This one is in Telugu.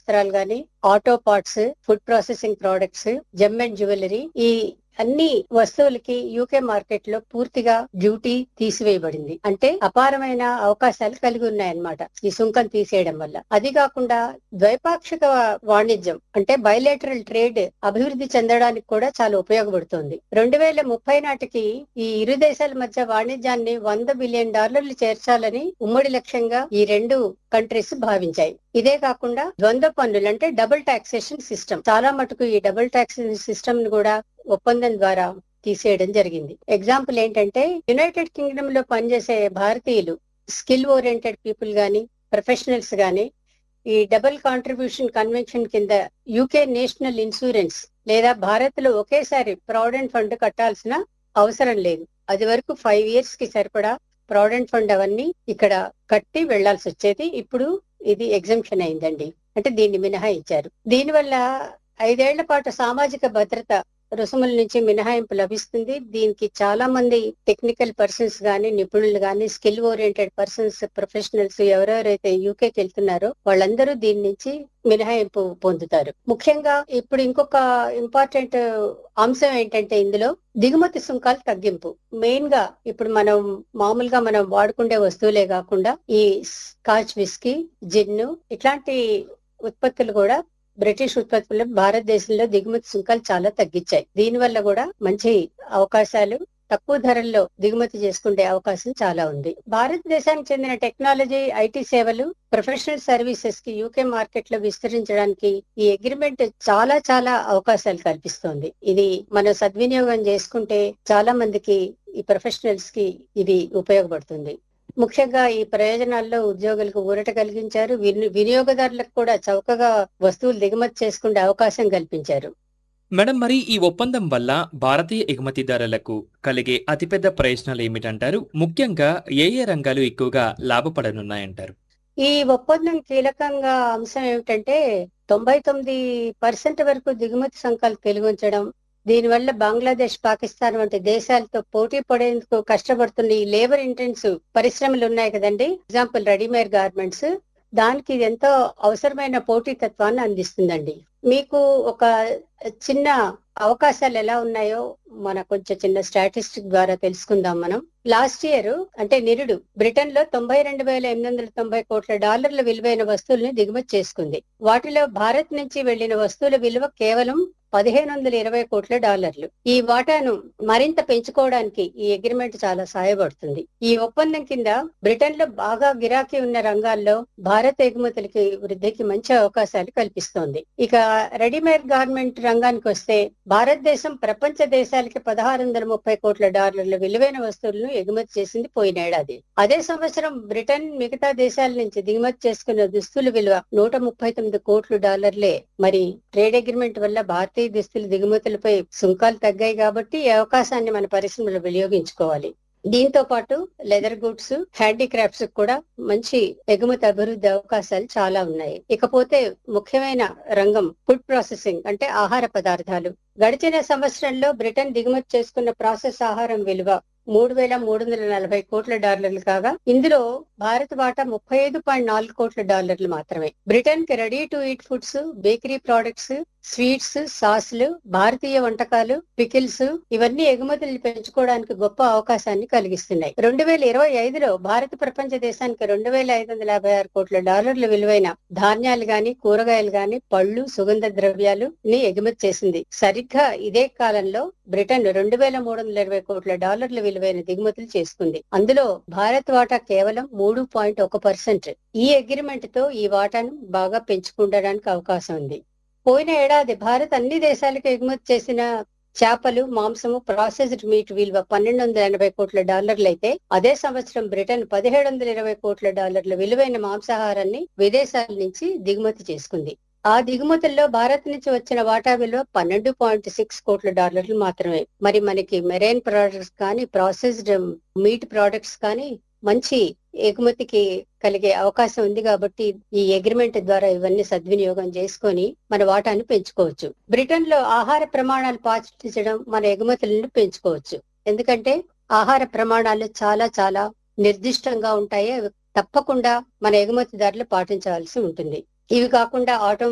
వస్త్రాలు గాని auto parts food processing products gem and jewellery ఈ అన్ని వస్తువులకి యూకే మార్కెట్ లో పూర్తిగా డ్యూటీ తీసివేయబడింది అంటే అపారమైన అవకాశాలు కలిగి ఉన్నాయన్నమాట ఈ సుంకం తీసేయడం వల్ల అది కాకుండా ద్వైపాక్షిక వాణిజ్యం అంటే బయలేటరల్ ట్రేడ్ అభివృద్ధి చెందడానికి కూడా చాలా ఉపయోగపడుతుంది రెండు వేల ముప్పై నాటికి ఈ ఇరు దేశాల మధ్య వాణిజ్యాన్ని వంద బిలియన్ డాలర్లు చేర్చాలని ఉమ్మడి లక్ష్యంగా ఈ రెండు కంట్రీస్ భావించాయి ఇదే కాకుండా ద్వంద్వ పన్నులు అంటే డబుల్ టాక్సేషన్ సిస్టమ్ చాలా మటుకు ఈ డబుల్ టాక్సేషన్ సిస్టమ్ ను కూడా ఒప్పందం ద్వారా తీసేయడం జరిగింది ఎగ్జాంపుల్ ఏంటంటే యునైటెడ్ కింగ్డమ్ లో పనిచేసే భారతీయులు స్కిల్ ఓరియంటెడ్ పీపుల్ గాని ప్రొఫెషనల్స్ గాని ఈ డబుల్ కాంట్రిబ్యూషన్ కన్వెన్షన్ కింద యూకే నేషనల్ ఇన్సూరెన్స్ లేదా భారత్ లో ఒకేసారి ప్రావిడెంట్ ఫండ్ కట్టాల్సిన అవసరం లేదు అది వరకు ఫైవ్ ఇయర్స్ కి సరిపడా ప్రావిడెంట్ ఫండ్ అవన్నీ ఇక్కడ కట్టి వెళ్లాల్సి వచ్చేది ఇప్పుడు ఇది ఎగ్జంప్షన్ అయిందండి అంటే దీన్ని మినహాయించారు దీనివల్ల ఐదేళ్ల పాటు సామాజిక భద్రత రుసుముల నుంచి మినహాయింపు లభిస్తుంది దీనికి చాలా మంది టెక్నికల్ పర్సన్స్ గాని నిపుణులు గాని స్కిల్ ఓరియంటెడ్ పర్సన్స్ ప్రొఫెషనల్స్ ఎవరెవరైతే యూకేకి వెళ్తున్నారో వాళ్ళందరూ దీని నుంచి మినహాయింపు పొందుతారు ముఖ్యంగా ఇప్పుడు ఇంకొక ఇంపార్టెంట్ అంశం ఏంటంటే ఇందులో దిగుమతి సుంకాలు తగ్గింపు మెయిన్ గా ఇప్పుడు మనం మామూలుగా మనం వాడుకుండే వస్తువులే కాకుండా ఈ స్కాచ్ విస్కీ జిన్ను ఇట్లాంటి ఉత్పత్తులు కూడా బ్రిటిష్ ఉత్పత్తులు భారతదేశంలో దిగుమతి సుంకాలు చాలా తగ్గించాయి దీని వల్ల కూడా మంచి అవకాశాలు తక్కువ ధరల్లో దిగుమతి చేసుకునే అవకాశం చాలా ఉంది భారతదేశానికి చెందిన టెక్నాలజీ ఐటీ సేవలు ప్రొఫెషనల్ సర్వీసెస్ కి యూకే మార్కెట్ లో విస్తరించడానికి ఈ అగ్రిమెంట్ చాలా చాలా అవకాశాలు కల్పిస్తోంది ఇది మనం సద్వినియోగం చేసుకుంటే చాలా మందికి ఈ ప్రొఫెషనల్స్ కి ఇది ఉపయోగపడుతుంది ముఖ్యంగా ఈ ప్రయోజనాల్లో ఉద్యోగులకు ఊరట కలిగించారు విని- వినియోగదారులకు కూడా చౌకగా వస్తువులు దిగుమతి చేసుకునే అవకాశం కల్పించారు మేడం మరి ఈ ఒప్పందం వల్ల భారతీయ ఎగుమతిదారులకు కలిగే అతిపెద్ద ప్రయోజనాలు ఏమిటంటారు ముఖ్యంగా ఏ ఏ రంగాలు ఎక్కువగా లాభపడనున్నాయంటారు ఈ ఒప్పందం కీలకంగా అంశం ఏమిటంటే తొంభై తొమ్మిది పర్సెంట్ వరకు దిగుమతి సంఖ్యలు పెరిగించడం దీనివల్ల బంగ్లాదేశ్ పాకిస్తాన్ వంటి దేశాలతో పోటీ పడేందుకు కష్టపడుతున్న ఈ లేబర్ ఇంటెన్సివ్ పరిశ్రమలు ఉన్నాయి కదండి ఎగ్జాంపుల్ రెడీమేడ్ గార్మెంట్స్ దానికి ఇది ఎంతో అవసరమైన పోటీతత్వాన్ని అందిస్తుందండి మీకు ఒక చిన్న అవకాశాలు ఎలా ఉన్నాయో మన కొంచెం చిన్న స్టాటిస్టిక్ ద్వారా తెలుసుకుందాం మనం లాస్ట్ ఇయర్ అంటే నిరుడు బ్రిటన్ లో తొంభై రెండు వేల ఎనిమిది వందల తొంభై కోట్ల డాలర్ల విలువైన వస్తువుల్ని దిగుమతి చేసుకుంది వాటిలో భారత్ నుంచి వెళ్లిన వస్తువుల విలువ కేవలం పదిహేను వందల ఇరవై కోట్ల డాలర్లు ఈ వాటాను మరింత పెంచుకోవడానికి ఈ అగ్రిమెంట్ చాలా సహాయపడుతుంది ఈ ఒప్పందం కింద బ్రిటన్ లో బాగా గిరాకీ ఉన్న రంగాల్లో భారత ఎగుమతులకి వృద్ధికి మంచి అవకాశాలు కల్పిస్తోంది ఇక రెడీమేడ్ గార్మెంట్ రంగానికి వస్తే భారతదేశం ప్రపంచ దేశాలకి పదహారు వందల ముప్పై కోట్ల డాలర్ల విలువైన వస్తువులను ఎగుమతి చేసింది పోయిన ఏడాది అదే సంవత్సరం బ్రిటన్ మిగతా దేశాల నుంచి దిగుమతి చేసుకున్న దుస్తుల విలువ నూట ముప్పై తొమ్మిది కోట్ల డాలర్లే మరి ట్రేడ్ అగ్రిమెంట్ వల్ల భారతీయ దుస్తుల దిగుమతులపై సుంకాలు తగ్గాయి కాబట్టి ఈ అవకాశాన్ని మన పరిశ్రమలో వినియోగించుకోవాలి దీంతో పాటు లెదర్ గుడ్స్ హ్యాండీక్రాఫ్ట్స్ కూడా మంచి ఎగుమతి అభివృద్ధి అవకాశాలు చాలా ఉన్నాయి ఇకపోతే ముఖ్యమైన రంగం ఫుడ్ ప్రాసెసింగ్ అంటే ఆహార పదార్థాలు గడిచిన సంవత్సరంలో బ్రిటన్ దిగుమతి చేసుకున్న ప్రాసెస్ ఆహారం విలువ మూడు వేల మూడు వందల నలభై కోట్ల డాలర్లు కాగా ఇందులో భారత్ వాటా ముప్పై ఐదు పాయింట్ నాలుగు కోట్ల డాలర్లు మాత్రమే బ్రిటన్ కి ready to eat foods bakery products sweets సాస్లు భారతీయ వంటకాలు పికిల్స్ ఇవన్నీ ఎగుమతులు పెంచుకోవడానికి గొప్ప అవకాశాన్ని కలిగిస్తున్నాయి రెండు వేల ఇరవై ఐదులో భారత ప్రపంచ దేశానికి రెండు వేల ఐదు వందల యాభై ఆరు కోట్ల డాలర్ల విలువైన ధాన్యాలు గాని కూరగాయలు గాని పళ్ళు సుగంధ ద్రవ్యాలు ని ఎగుమతి చేసింది సరిగ్గా ఇదే కాలంలో బ్రిటన్ రెండు వేల మూడు వందల ఇరవై కోట్ల డాలర్ల విలువైన దిగుమతులు చేసుకుంది అందులో భారత్ వాటా కేవలం మూడు పాయింట్ ఒక పర్సెంట్ ఈ అగ్రిమెంట్ తో ఈ వాటాను బాగా పెంచుకుండడానికి అవకాశం ఉంది పోయిన ఏడాది భారత్ అన్ని దేశాలకు ఎగుమతి చేసిన చేపలు మాంసము ప్రాసెస్డ్ మీట్ విలువ పన్నెండు వందల ఎనభై కోట్ల డాలర్లు అయితే అదే సంవత్సరం బ్రిటన్ పదిహేడు వందల ఇరవై కోట్ల డాలర్ల విలువైన మాంసాహారాన్ని విదేశాల నుంచి దిగుమతి చేసుకుంది ఆ దిగుమతుల్లో భారత్ నుంచి వచ్చిన వాటా విలువ పన్నెండు పాయింట్ సిక్స్ కోట్ల డాలర్లు మాత్రమే మరి మనకి మెరైన్ ప్రొడక్ట్స్ కానీ ప్రాసెస్డ్ మీట్ ప్రొడక్ట్స్ కానీ మంచి ఎగుమతికి కలిగే అవకాశం ఉంది కాబట్టి ఈ అగ్రిమెంట్ ద్వారా ఇవన్నీ సద్వినియోగం చేసుకొని మన వాటాను పెంచుకోవచ్చు బ్రిటన్ లో ఆహార ప్రమాణాలు పాటించడం మన ఎగుమతులను పెంచుకోవచ్చు ఎందుకంటే ఆహార ప్రమాణాలు చాలా చాలా నిర్దిష్టంగా ఉంటాయి అవి తప్పకుండా మన ఎగుమతిదారులు పాటించవలసి ఉంటుంది ఇవి కాకుండా ఆటో